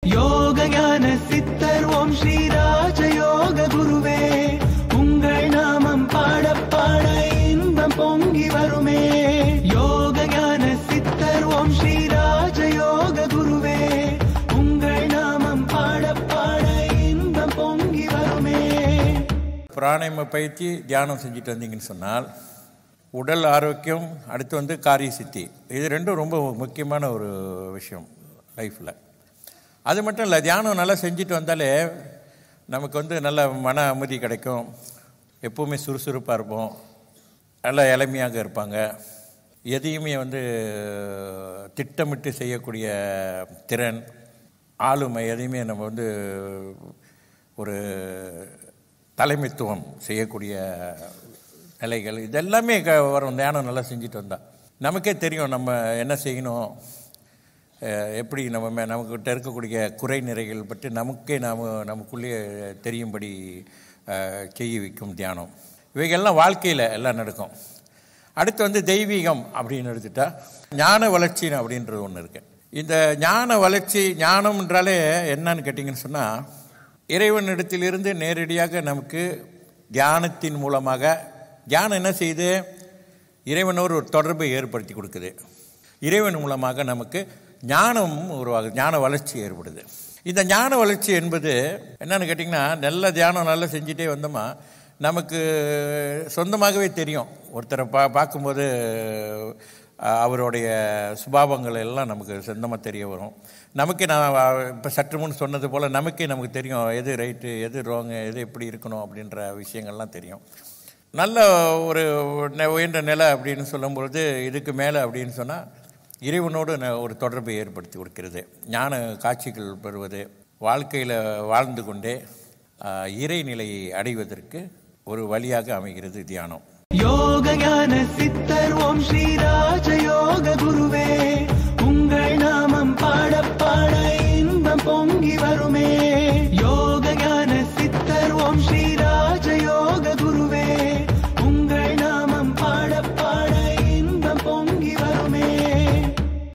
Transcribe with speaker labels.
Speaker 1: யோக ஞான சித்தர் ஓம் ஸ்ரீராஜ யோக குருவே உங்கள் நாமம் பாட பாட இன்பம் பொங்கி வருமே யோக ஞான சித்தர் ஓம் ஸ்ரீராஜ யோக குருவே உங்கள் நாமம் பாட பாட இன்பம் பொங்கி வருமே
Speaker 2: பிராணாயாம பயிற்சி தியானம் செஞ்சுட்டு வந்தீங்கன்னு சொன்னால் உடல் ஆரோக்கியம் அடுத்து வந்து காரிய சித்தி இது ரெண்டும் ரொம்ப முக்கியமான ஒரு விஷயம் லைஃப்பில் அது மட்டும் இல்லை தியானம் நல்லா செஞ்சுட்டு வந்தாலே நமக்கு வந்து நல்ல மன அமைதி கிடைக்கும் எப்பவுமே சுறுசுறுப்பாக இருப்போம் நல்ல இளமையாக இருப்பாங்க எதையுமே வந்து திட்டமிட்டு செய்யக்கூடிய திறன் ஆளுமை எதையுமே நம்ம வந்து ஒரு தலைமைத்துவம் செய்யக்கூடிய நிலைகள் இதெல்லாமே க- வரும் தியானம் நல்லா செஞ்சுட்டு வந்தா நமக்கே தெரியும் நம்ம என்ன செய்யணும் அஹ் எப்படி நம்ம மே- நமக்கிட்ட இருக்கக்கூடிய குறை நிறைகள் பற்றி நமக்கே நாம் நமக்குள்ளேயே தெரியும்படி அஹ், செய்ய வைக்கும் தியானம் இவைகள்லாம் வாழ்க்கையில் எல்லாம் நடக்கும் அடுத்து வந்து தெய்வீகம் அப்படின்னு எடுத்துட்டா ஞான வளர்ச்சி அப்படின்றது ஒன்று இருக்கு இந்த ஞான வளர்ச்சி ஞானம்ன்றாலே என்னன்னு கேட்டிங்கன்னு சொன்னால் இறைவனிடத்திலிருந்து நேரடியாக நமக்கு தியானத்தின் மூலமாக தியானம் என்ன செய்யுது இறைவனோடு ஒரு தொடர்பை ஏற்படுத்தி கொடுக்குது இறைவன் மூலமாக நமக்கு ஞானம் உருவாகுது ஞான வளர்ச்சி ஏற்படுது இந்த ஞான வளர்ச்சி என்பது என்னன்னு கேட்டிங்கன்னா நல்ல தியானம் நல்லா செஞ்சுட்டே வந்தோமா நமக்கு சொந்தமாகவே தெரியும் ஒருத்தரை பா பார்க்கும்போது அஹ், அவருடைய சுபாவங்கள் எல்லாம் நமக்கு சொந்தமாக தெரிய வரும் நமக்கே நான் இப்போ சற்று முன் சொன்னது போல் நமக்கே நமக்கு தெரியும் எது ரைட்டு எது ராங்கு எது எப்படி இருக்கணும் அப்படின்ற விஷயங்கள்லாம் தெரியும் நல்ல ஒரு நெ- உயர்ந்த நிலை அப்படின்னு சொல்லும்பொழுது இதுக்கு மேலே அப்படின்னு சொன்னால் இறைவனோடு ந- ஒரு தொடர்பை ஏற்படுத்தி கொடுக்கிறது ஞான காட்சிகள் பெறுவது வாழ்க்கையில் வாழ்ந்து கொண்டே ஆஹ், இறைநிலையை அடைவதற்கு ஒரு வழியாக அமைகிறது தியானம்
Speaker 1: யோக ஞான சித்தர் ஓம் ஸ்ரீராஜ யோக குருவே